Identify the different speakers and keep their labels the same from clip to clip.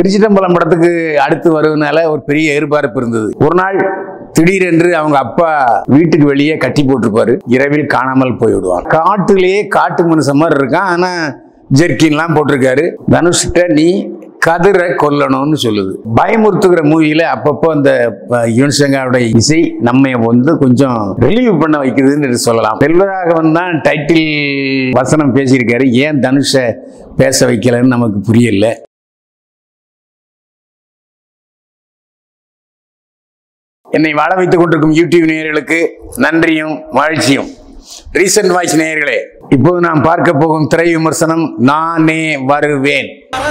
Speaker 1: திருச்சிட்டம்பலம் படத்துக்கு அடுத்து வருவதனால ஒரு பெரிய எதிர்பார்ப்பு இருந்தது ஒரு நாள் திடீரென்று அவங்க அப்பா வீட்டுக்கு வெளியே கட்டி போட்டிருப்பாரு இரவில் காணாமல் போய்விடுவான் காட்டுலயே காட்டு மனுஷன் மாதிரி இருக்கான் ஆனா ஜெர்கின்லாம் போட்டிருக்காரு தனுஷ்கிட்ட நீ கதிரை கொல்லணும்னு சொல்லுது பயமுறுத்துகிற மூவியில அப்பப்போ அந்த அஹ், யுவன் சங்கரோட இசை நம்மை வந்து கொஞ்சம் ரிலீவ் பண்ண வைக்குதுன்னு சொல்லலாம் செல்வராகவன் தான் டைட்டில் வசனம் பேசியிருக்காரு ஏன் தனுஷை பேச வைக்கலன்னு நமக்கு புரியல என்னை வாழ வைத்துக் கொண்டிருக்கும் யூடியூப் நேயர்களுக்கு நன்றியும் மகிழ்ச்சியும் ரீசன்ட் வாய்ஸ் நேயர்களே இப்போது நாம் பார்க்க போகும் திரை விமர்சனம் நானே வருவேன்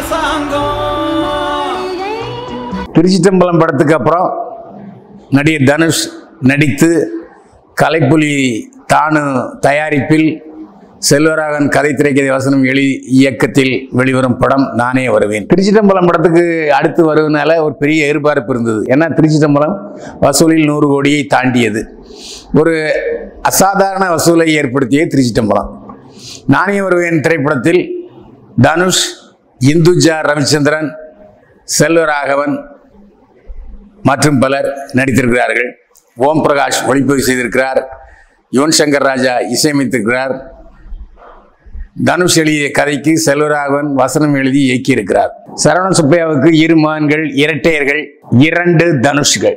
Speaker 1: திருச்சிட்டம்பலம் படத்துக்கு அப்புறம் நடிகர் தனுஷ் நடித்து கலைப்புலி தானு தயாரிப்பில் செல்வராகவன் கதை திரைக்கதை வசனம் எழுதி இயக்கத்தில் வெளிவரும் படம் நானே வருவேன் திருச்சிட்டம்பலம் படத்துக்கு அடுத்து வருவதனால ஒரு பெரிய எதிர்பார்ப்பு இருந்தது ஏன்னா திருச்சிட்டம்பலம் வசூலில் நூறு கோடியை தாண்டியது ஒரு அசாதாரண வசூலை ஏற்படுத்திய திருச்சிட்டம்பலம் நானே வருவேன் திரைப்படத்தில் தனுஷ் இந்துஜா ரவிச்சந்திரன் செல்வராகவன் மற்றும் பலர் நடித்திருக்கிறார்கள் ஓம் பிரகாஷ் ஒளிப்பதிவு செய்திருக்கிறார் யுவன் சங்கர் ராஜா இசையமைத்திருக்கிறார் தனுஷ் எழுதிய கதைக்கு செல்வராகவன் வசனம் எழுதி இயக்கியிருக்கிறார் சரவண சுப்பையாவுக்கு இரு மகன்கள் இரட்டையர்கள் இரண்டு தனுஷ்கள்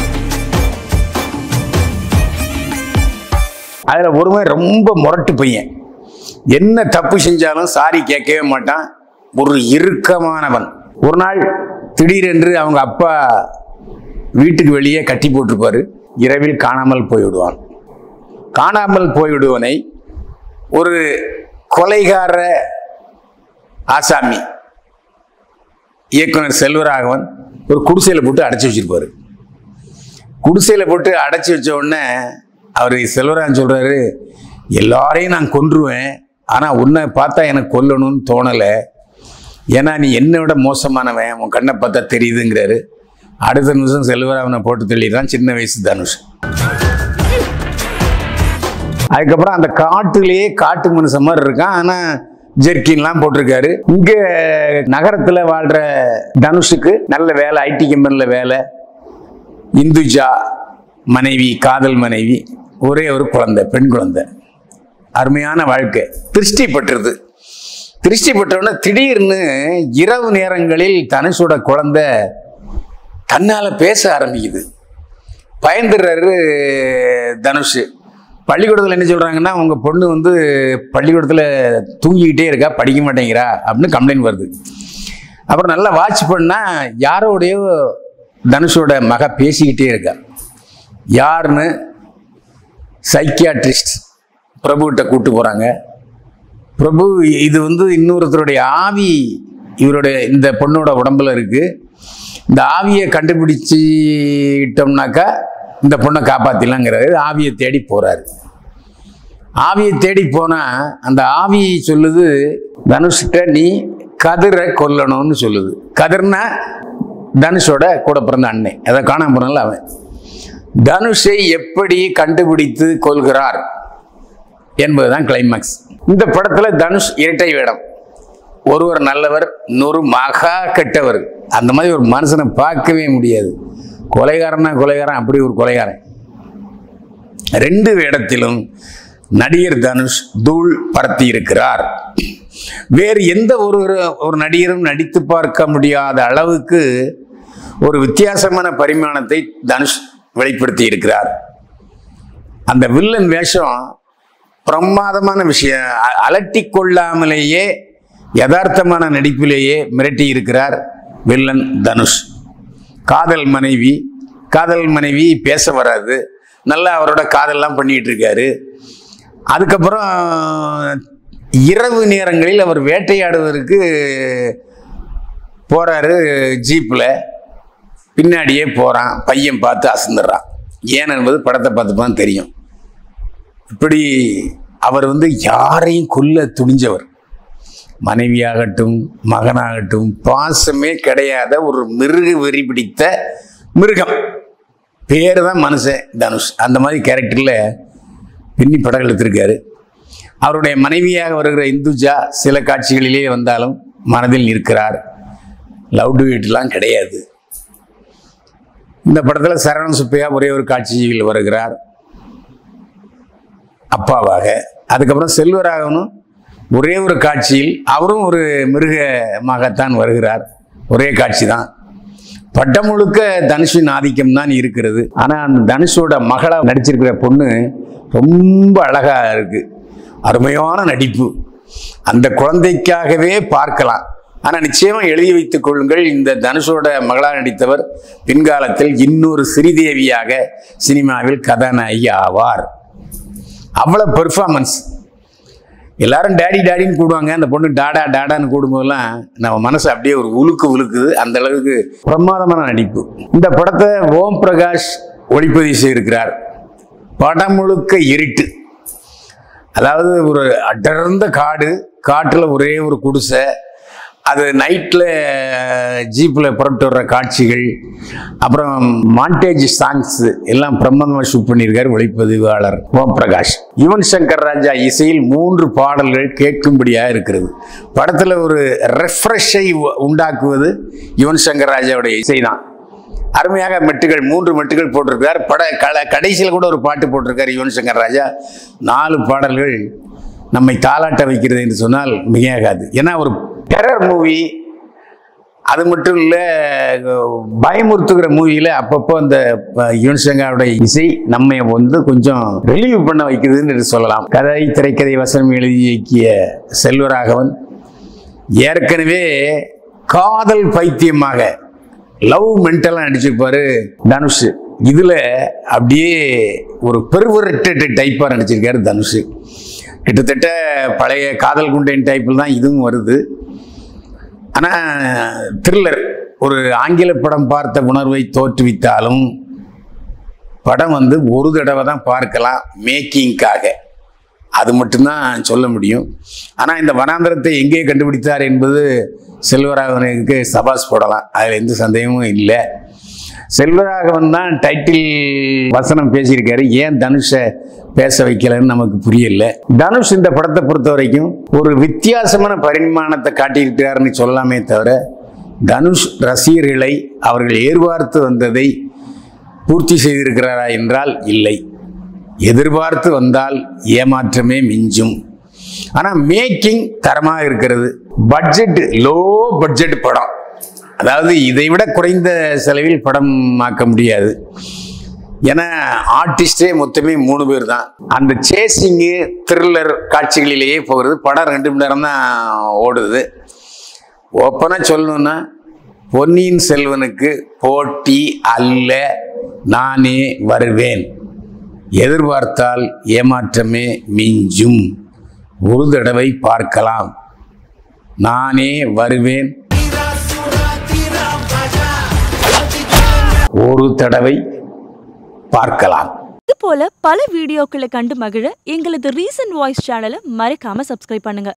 Speaker 1: அதுல ஒருவன் ரொம்ப முரட்டு பையன் என்ன தப்பு செஞ்சாலும் சாரி கேட்கவே மாட்டான் ஒரு இறுக்கமானவன் ஒரு நாள் திடீரென்று அவங்க அப்பா வீட்டுக்கு வெளியே கட்டி போட்டிருப்பாரு இரவில் காணாமல் போய்விடுவான் காணாமல் போய்விடுவனை ஒரு கொலைகார ஆசாமி இயக்குனர் செல்வராகவன் ஒரு குடிசையில் போட்டு அடைச்சி வச்சிருப்பாரு குடிசையில் போட்டு அடைச்சி வச்ச உடனே அவர் செல்வராகவன் சொல்றாரு எல்லாரையும் நான் கொன்றுவேன் ஆனால் உன்னை பார்த்தா எனக்கு கொல்லணும்னு தோணலை ஏன்னா நீ என்னை விட மோசமானவன் உன் கண்ணை பார்த்தா தெரியுதுங்கிறாரு அடுத்த நிமிஷம் செல்வராகவனை போட்டு தள்ளிடுறான் சின்ன வயசு தனுஷ் அதுக்கப்புறம் அந்த காட்டுலயே காட்டு மனுஷன் மாதிரி இருக்கான் ஆனா ஜெர்கின்லாம் போட்டிருக்காரு இங்க நகரத்துல வாழ்ற தனுஷுக்கு நல்ல வேலை ஐடி கம்பெனில வேலை இந்துஜா மனைவி காதல் மனைவி ஒரே ஒரு குழந்தை பெண் குழந்தை அருமையான வாழ்க்கை திருஷ்டி பட்டுருது திருஷ்டி பட்டவுடனே திடீர்னு இரவு நேரங்களில் தனுஷோட குழந்தை தன்னால பேச ஆரம்பிக்குது பயந்துடுறாரு தனுஷ் பள்ளிக்கூடத்தில் என்ன சொல்கிறாங்கன்னா உங்கள் பொண்ணு வந்து பள்ளிக்கூடத்தில் தூங்கிக்கிட்டே இருக்கா படிக்க மாட்டேங்கிறா அப்படின்னு கம்ப்ளைண்ட் வருது அப்புறம் நல்லா வாட்ச் பண்ணால் யாரோடையோ தனுஷோட மக பேசிக்கிட்டே இருக்கா யாருன்னு சைக்கியாட்ரிஸ்ட் பிரபுகிட்ட கூட்டு போகிறாங்க பிரபு இது வந்து இன்னொருத்தருடைய ஆவி இவருடைய இந்த பொண்ணோட உடம்புல இருக்கு இந்த ஆவியை கண்டுபிடிச்சிட்டோம்னாக்கா இந்த பொண்ணை காப்பாத்திடலாங்கிறாரு ஆவியை தேடி போறாரு ஆவியை தேடி போனா அந்த ஆவி சொல்லுது தனுஷ்கிட்ட நீ கதிரை கொல்லணும்னு சொல்லுது கதிர்னா தனுஷோட கூட பிறந்த அண்ணன் அதை காணாம போனால அவன் தனுஷை எப்படி கண்டுபிடித்து கொள்கிறார் என்பதுதான் கிளைமாக்ஸ் இந்த படத்துல தனுஷ் இரட்டை வேடம் ஒருவர் நல்லவர் இன்னொரு மகா கெட்டவர் அந்த மாதிரி ஒரு மனுஷனை பார்க்கவே முடியாது கொலைகாரனா கொலைகாரன் அப்படி ஒரு கொலைகாரன் ரெண்டு வேடத்திலும் நடிகர் தனுஷ் தூள் பரத்தி இருக்கிறார் வேறு எந்த ஒரு ஒரு நடிகரும் நடித்து பார்க்க முடியாத அளவுக்கு ஒரு வித்தியாசமான பரிமாணத்தை தனுஷ் வெளிப்படுத்தி இருக்கிறார் அந்த வில்லன் வேஷம் பிரமாதமான விஷயம் அ- அலட்டிக் கொள்ளாமலேயே யதார்த்தமான நடிப்பிலேயே மிரட்டி இருக்கிறார் வில்லன் தனுஷ் காதல் மனைவி காதல் மனைவி பேச வராது நல்லா அவரோட காதல்லாம் பண்ணிட்டு இருக்காரு அதுக்கப்புறம் இரவு நேரங்களில் அவர் வேட்டையாடுவதற்கு போறாரு ஜீப்பில் பின்னாடியே போறான் பையன் பார்த்து அசந்துடுறான் ஏன் என்பது படத்தை பார்த்துப்பான் தெரியும் இப்படி அவர் வந்து யாரையும் கொல்ல துணிஞ்சவர் மனைவியாகட்டும் மகனாகட்டும் பாசமே கிடையாத ஒரு மிருக வெறி பிடித்த மிருகம் பேர் தான் மனுஷன் தனுஷ் அந்த மாதிரி கேரக்டரில் பின்னி படம் எடுத்திருக்காரு அவருடைய மனைவியாக வருகிற இந்துஜா சில காட்சிகளிலே வந்தாலும் மனதில் நிற்கிறார் லவ் டுவேட்லாம் கிடையாது இந்த படத்தில் சரவண சுப்பையா ஒரே ஒரு காட்சியில் வருகிறார் அப்பாவாக அதுக்கப்புறம் செல்வராகவனும் ஒரே ஒரு காட்சியில் அவரும் ஒரு மிருகமாகத்தான் வருகிறார் ஒரே காட்சி தான் பட்டம் முழுக்க தனுஷின் ஆதிக்கம் தான் இருக்கிறது ஆனால் அந்த தனுஷோட மகளா நடிச்சிருக்கிற பொண்ணு ரொம்ப அழகா இருக்கு அருமையான நடிப்பு அந்த குழந்தைக்காகவே பார்க்கலாம் ஆனால் நிச்சயமா எழுதி வைத்துக் கொள்ளுங்கள் இந்த தனுஷோட மகளா நடித்தவர் பின்காலத்தில் இன்னொரு ஸ்ரீதேவியாக சினிமாவில் கதாநாயகி ஆவார் அவ்வளவு பெர்ஃபார்மன்ஸ் எல்லாரும் டேடி டேடின்னு கூடுவாங்க அந்த பொண்ணு டாடா டாடான்னு கூடும்போதெல்லாம் நம்ம மனசு அப்படியே ஒரு உலுக்கு உலுக்குது அந்த அளவுக்கு பிரமாதமான நடிப்பு இந்த படத்தை ஓம் பிரகாஷ் ஒளிப்பதிவு செய்திருக்கிறார் படம் முழுக்க இருட்டு அதாவது ஒரு அடர்ந்த காடு காட்டில் ஒரே ஒரு குடிசை அது நைட்டில் ஜீப்பில் புறப்பட்டு வர்ற காட்சிகள் அப்புறம் மாண்டேஜ் சாங்ஸ் எல்லாம் பிரமாதமாக ஷூட் பண்ணியிருக்கார் ஒளிப்பதிவாளர் ஓம் பிரகாஷ் யுவன் சங்கர் ராஜா இசையில் மூன்று பாடல்கள் கேட்கும்படியாக இருக்கிறது படத்தில் ஒரு ரெஃப்ரெஷை உண்டாக்குவது யுவன் சங்கர் ராஜாவுடைய இசை தான் அருமையாக மெட்டுகள் மூன்று மெட்டுகள் போட்டிருக்கார் பட கல கடைசியில் கூட ஒரு பாட்டு போட்டிருக்கார் யுவன் சங்கர் ராஜா நாலு பாடல்கள் நம்மை தாளாட்ட வைக்கிறது என்று சொன்னால் மிகையாகாது ஏன்னா ஒரு டெரர் மூவி அது மட்டும் இல்லை பயமுறுத்துகிற மூவியில் அப்பப்போ அந்த அஹ், யுவன் சங்கரோட இசை நம்மை வந்து கொஞ்சம் ரிலீவ் பண்ண வைக்குதுன்னு என்று சொல்லலாம் கதை திரைக்கதை வசனம் எழுதி இயக்கிய செல்வராகவன் ஏற்கனவே காதல் பைத்தியமாக லவ் மென்டலாக நடிச்சிருப்பாரு தனுஷ் இதில் அப்படியே ஒரு பெருவரட்டு டைப்பாக நடிச்சிருக்காரு தனுஷ் கிட்டத்தட்ட பழைய காதல் குண்டைன் டைப்பில் தான் இதுவும் வருது ஆனால் த்ரில்லர் ஒரு ஆங்கில படம் பார்த்த உணர்வை தோற்றுவித்தாலும் படம் வந்து ஒரு தடவை தான் பார்க்கலாம் மேக்கிங்காக அது மட்டும்தான் சொல்ல முடியும் ஆனால் இந்த வனாந்திரத்தை எங்கே கண்டுபிடித்தார் என்பது செல்வராகவனுக்கு சபாஸ் போடலாம் அதில் எந்த சந்தேகமும் இல்லை செல்வராகவன் தான் டைட்டில் வசனம் பேசியிருக்காரு ஏன் தனுஷை பேச வைக்கலன்னு நமக்கு புரியல தனுஷ் இந்த படத்தை பொறுத்த வரைக்கும் ஒரு வித்தியாசமான பரிமாணத்தை காட்டியிருக்கிறாருன்னு சொல்லலாமே தவிர தனுஷ் ரசிகர்களை அவர்கள் எதிர்பார்த்து வந்ததை பூர்த்தி செய்திருக்கிறாரா என்றால் இல்லை எதிர்பார்த்து வந்தால் ஏமாற்றமே மிஞ்சும் ஆனால் மேக்கிங் தரமாக இருக்கிறது பட்ஜெட் லோ பட்ஜெட் படம் அதாவது இதை விட குறைந்த செலவில் படம் ஆக்க முடியாது ஏன்னா ஆர்டிஸ்டே மொத்தமே மூணு பேர் தான் அந்த சேசிங்கு த்ரில்லர் காட்சிகளிலேயே போகிறது படம் ரெண்டு மணி நேரம் தான் ஓடுது ஓப்பனாக சொல்லணும்னா பொன்னியின் செல்வனுக்கு போட்டி அல்ல நானே வருவேன் எதிர்பார்த்தால் ஏமாற்றமே மிஞ்சும் ஒரு தடவை பார்க்கலாம் நானே வருவேன் ஒரு தடவை பார்க்கலாம்
Speaker 2: இது போல பல வீடியோக்களை கண்டு மகிழ எங்களது ரீசன்ட் வாய்ஸ் சேனலை மறக்காம சப்ஸ்கிரைப் பண்ணுங்க